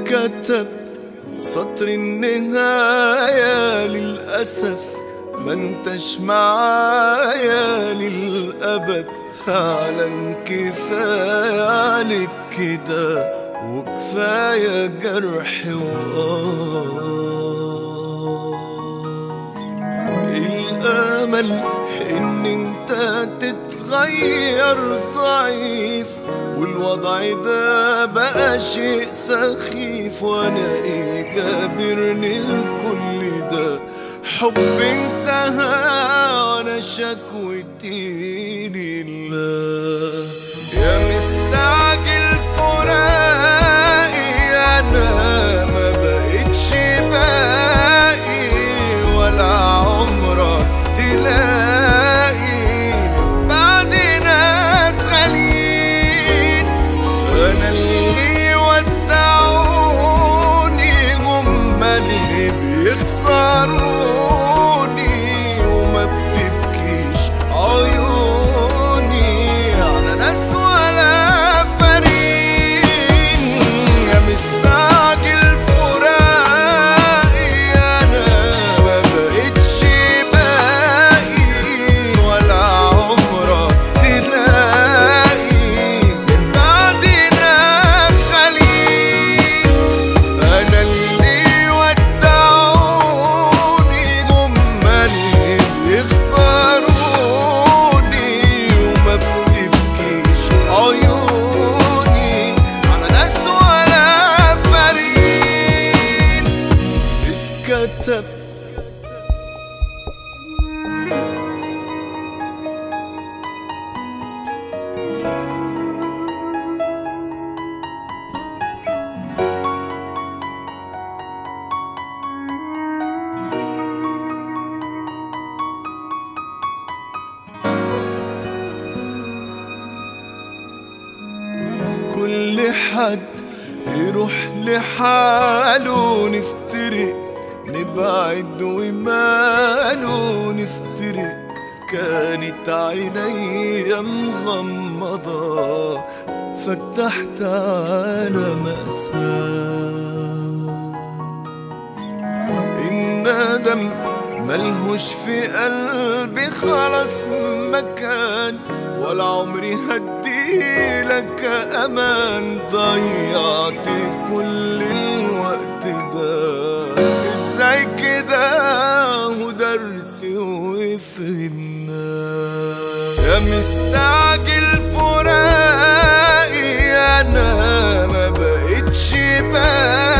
اتكتب سطر النهاية للأسف ما انتش معايا للأبد فعلا كفاية عليك كده وكفاية جرح وآه الأمل إن أنت تتغير ضعيف والوضع ده بقى شيء سخيف وأنا إيه جابرني الكل ده حب انتهى وأنا شكوتي لله يا مستعجل فراقي أنا ما بقتش باقي ولا عمرك تلاقي بعد ناس غاليين انا اللي ودعوني هم اللي بيخسروني وما بتبكيش عيوني على ناس ولا فريق يا مستعجل فراقي انا ما بقتش باقي ولا عمرك تلاقي من بعد ناس غاليين انا اللي ودعوني هم اللي بيخسروني وما بتبكيش عيوني على ناس ولا فريق اتكتب كل حد يروح لحاله نفترق نبعد وماله نفترق كانت عيني مغمضة فتحت على مأساة الندم ملهوش في قلبي خلاص مكان ولا عمري هديلك امان ضيعت كل الوقت ده ازاي كده ودرسي وفهمنا يا مستعجل فراقي انا ما بقتش باقي